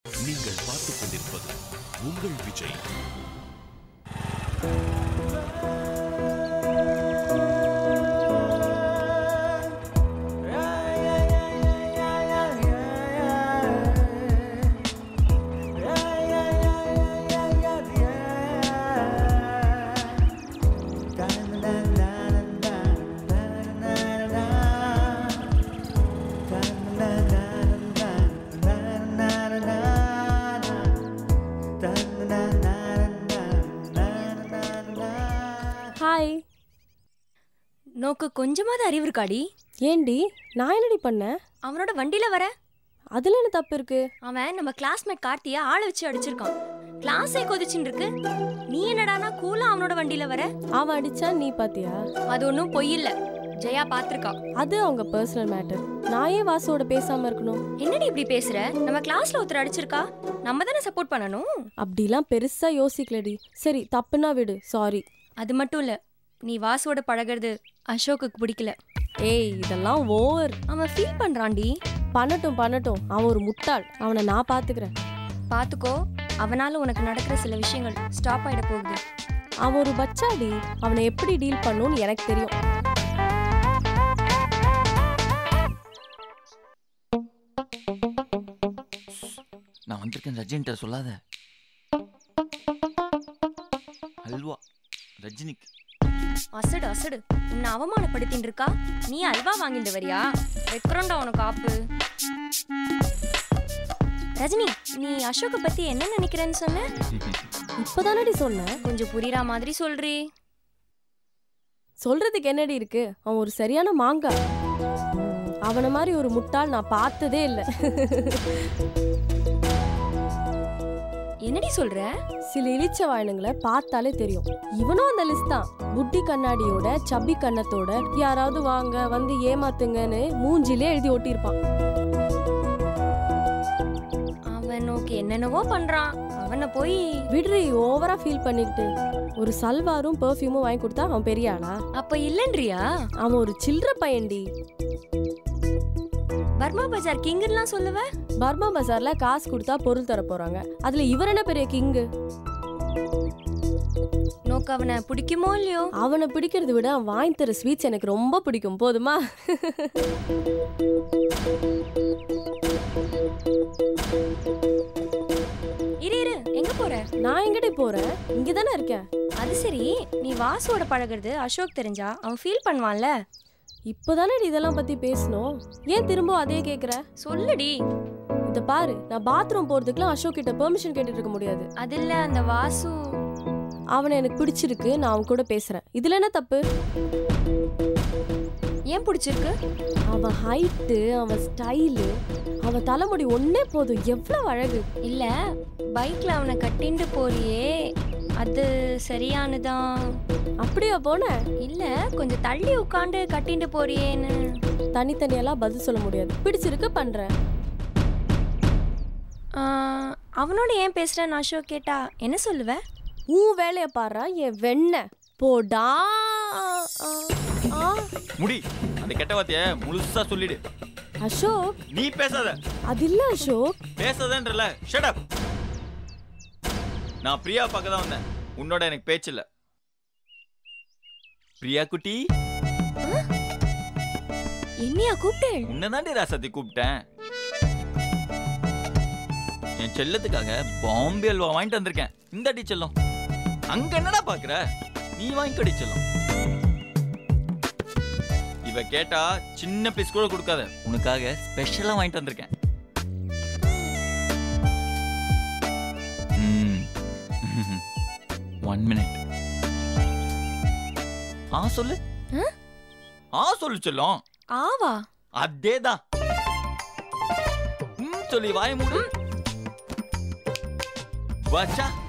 நீங்கள் பார்த்துக் கொண்டிருப்பது உங்கள் விஜய் ஹாய் நோக்கு கொஞ்சமாவது அறிவு இருக்காடி ஏண்டி நான் என்னடி பண்ணேன் அவனோட வண்டியில வர அதுல என்ன தப்பு இருக்கு அவன் நம்ம கிளாஸ்மேட் கார்த்திய ஆளை வச்சு அடிச்சிருக்கான் கிளாஸே கொதிச்சுட்டு இருக்கு நீ என்னடானா கூலா அவனோட வண்டியில வர அவன் அடிச்சா நீ பாத்தியா அது ஒன்றும் பொய் இல்ல ஜெயா பாத்திருக்கா அது அவங்க பர்சனல் மேட்டர் நான் ஏன் வாசுவோட பேசாம இருக்கணும் என்னடி இப்படி பேசுற நம்ம கிளாஸ்ல ஒருத்தர் அடிச்சிருக்கா நம்ம தானே சப்போர்ட் பண்ணணும் அப்படிலாம் பெருசா யோசிக்கலடி சரி தப்புனா விடு சாரி அது மட்டும் இல்ல நீ வாசுவோட பழகுறது அசோக்குக்கு பிடிக்கல ஏய் இதெல்லாம் ஓவர் அவன் ஃபீல் பண்றான்டி பண்ணட்டும் பண்ணட்டும் அவன் ஒரு முட்டாள் அவனை நான் பாத்துக்கிறேன் பாத்துக்கோ அவனால உனக்கு நடக்கிற சில விஷயங்கள் ஸ்டாப் ஆயிட போகுது அவன் ஒரு பச்சாடி அவனை எப்படி டீல் பண்ணணும்னு எனக்கு தெரியும் நான் வந்திருக்கேன் ரஜினிட்ட சொல்லாத அல்வா ரஜினிக்கு அசடு அசடு உன்னை அவமானப்படுத்தின்னு இருக்கா நீ அல்வா வாங்கிட்டு வரியா வைக்கிறோண்டா உனக்கு ஆப்பு ரஜினி நீ அசோக்க பத்தி என்ன நினைக்கிறேன்னு சொன்ன இப்பதானடி சொன்னேன் கொஞ்சம் புரியுற மாதிரி சொல்றி சொல்றதுக்கு என்னடி இருக்கு அவன் ஒரு சரியான மாங்கா அவனை மாதிரி ஒரு முட்டாள் நான் பார்த்ததே இல்லை என்னடி சொல்ற சில இளிச்ச வாயினங்களை பார்த்தாலே தெரியும் இவனும் அந்த லிஸ்ட் தான் புட்டி கண்ணாடியோட சப்பி கண்ணத்தோட யாராவது வாங்க வந்து ஏமாத்துங்கன்னு மூஞ்சிலே எழுதி ஒட்டியிருப்பான் அவன் நோக்கி என்னென்னவோ பண்றான் அவனை போய் விடுறி ஓவரா ஃபீல் பண்ணிக்கிட்டு ஒரு சல்வாரும் பெர்ஃப்யூமும் வாங்கி கொடுத்தா அவன் பெரிய ஆளா அப்ப இல்லன்றியா அவன் ஒரு சில்லற பையன்டி பர்மா பஜார் கிங்குலாம் சொல்லுவ பர்மா பஜார்ல காசு கொடுத்தா பொருள் தர போறாங்க அதுல இவர் என்ன பெரிய கிங்கு நோக்கு அவனை பிடிக்குமோ இல்லையோ அவனை பிடிக்கிறத விட அவன் வாங்கி தர ஸ்வீட்ஸ் எனக்கு ரொம்ப பிடிக்கும் போதுமா இரு இரு எங்க போற நான் எங்கடி போறேன் இங்க தானே இருக்கேன் அது சரி நீ வாசுவோட பழகுறது அசோக் தெரிஞ்சா அவன் ஃபீல் பண்ணுவான்ல இப்போதானே இதெல்லாம் பத்தி பேசணும் ஏன் திரும்ப அதே கேக்குற சொல்லுடி இத பாரு நான் பாத்ரூம் போறதுக்குலாம் அசோக் கிட்ட பெர்மிஷன் கேட்டுட்டு இருக்க முடியாது அது இல்ல அந்த வாசு அவனை எனக்கு பிடிச்சிருக்கு நான் அவன் கூட பேசுறேன் இதுல என்ன தப்பு ஏன் பிடிச்சிருக்கு அவன் ஹைட்டு அவன் ஸ்டைலு அவன் தலைமுடி ஒன்னே போதும் எவ்வளவு அழகு இல்ல பைக்ல அவனை கட்டிண்டு போறியே அது சரியானுதான் அப்படியா போன இல்ல கொஞ்சம் தள்ளி உட்காந்து கட்டிண்டு போறியேன்னு தனித்தனியெல்லாம் பதில் சொல்ல முடியாது பிடிச்சிருக்கு பண்றேன் ஆ, அவனோட ஏன் பேசுறேன்னு அசோக் கேட்டா என்ன சொல்லுவ உன் வேலைய பாரு என் வெண்ண போடா ஆ, ஆ. முடி அந்த கெட்ட வார்த்தைய முழுசா சொல்லிடு அசோக் நீ பேசாத அது இல்ல அசோக் பேசாதன்றல ஷட் அப் நான் பிரியா பார்க்க தான் வந்தேன் உன்னோட எனக்கு பேச்சு இல்ல பிரியா குட்டி என்னையா கூப்பிட்டேன் உன்னதாண்டி ராசாத்தி கூப்பிட்டேன் என் செல்லத்துக்காக பாம்பே அல்வா வாங்கிட்டு வந்திருக்கேன் இந்த அடி செல்லம் அங்க என்னடா பாக்குற நீ வாங்கிக்கடி செல்லம் இவ கேட்டா சின்ன பீஸ் கூட கொடுக்காத உனக்காக ஸ்பெஷலா வாங்கிட்டு வந்திருக்கேன் ஒன் மினிட் ஆ சொல்லு ஆ? ஆ சொல்லு செல்லம் ஆவா அதேதான் ம் சொல்லி வாய மூடு வச்சா